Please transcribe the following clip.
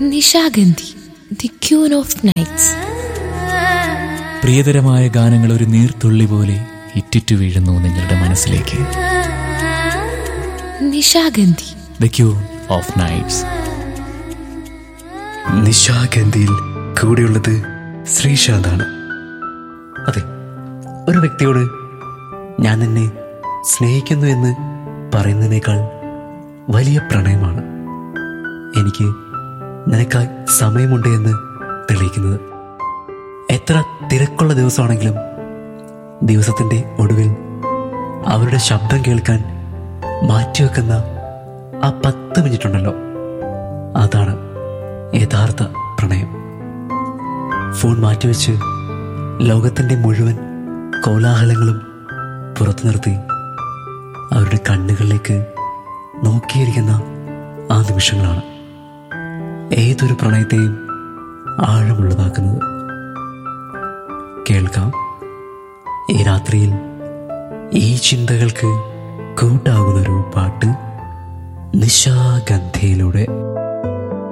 Nishagandhi the queen of nights പ്രിയതരമായ ഗാനങ്ങൾ ഒരു നീർത്തുള്ളി പോലെ ഇറ്റിറ്റു വീഴുന്നു നിങ്ങളുടെ മനസ്സിലേക്ക് Nishagandhi the queen of nights നിശാഗന്ധിയിൽ കൂടെയുള്ളത് ശ്രീശാന്താണ് അതെ ഒരു വ്യക്തിയോട് ഞാൻ നിന്നെ സ്നേഹിക്കുന്നു എന്ന് പറയുന്നതിനേക്കാൾ വലിയ പ്രണയമാണ് എനിക്ക് നിനക്കായി സമയമുണ്ട് എന്ന് തെളിയിക്കുന്നത് എത്ര തിരക്കുള്ള ദിവസമാണെങ്കിലും ദിവസത്തിൻ്റെ ഒടുവിൽ അവരുടെ ശബ്ദം കേൾക്കാൻ മാറ്റിവെക്കുന്ന ആ പത്ത് മിനിറ്റ് ഉണ്ടല്ലോ അതാണ് യഥാർത്ഥ പ്രണയം ഫോൺ മാറ്റിവെച്ച് ലോകത്തിൻ്റെ മുഴുവൻ കോലാഹലങ്ങളും പുറത്തു നിർത്തി അവരുടെ കണ്ണുകളിലേക്ക് നോക്കിയിരിക്കുന്ന ആ നിമിഷങ്ങളാണ് ഏതൊരു പ്രണയത്തെയും ആഴമുള്ളതാക്കുന്നത് കേൾക്കാം ഈ രാത്രിയിൽ ഈ ചിന്തകൾക്ക് കൂട്ടാകുന്നൊരു പാട്ട് നിശാഗന്ധിയിലൂടെ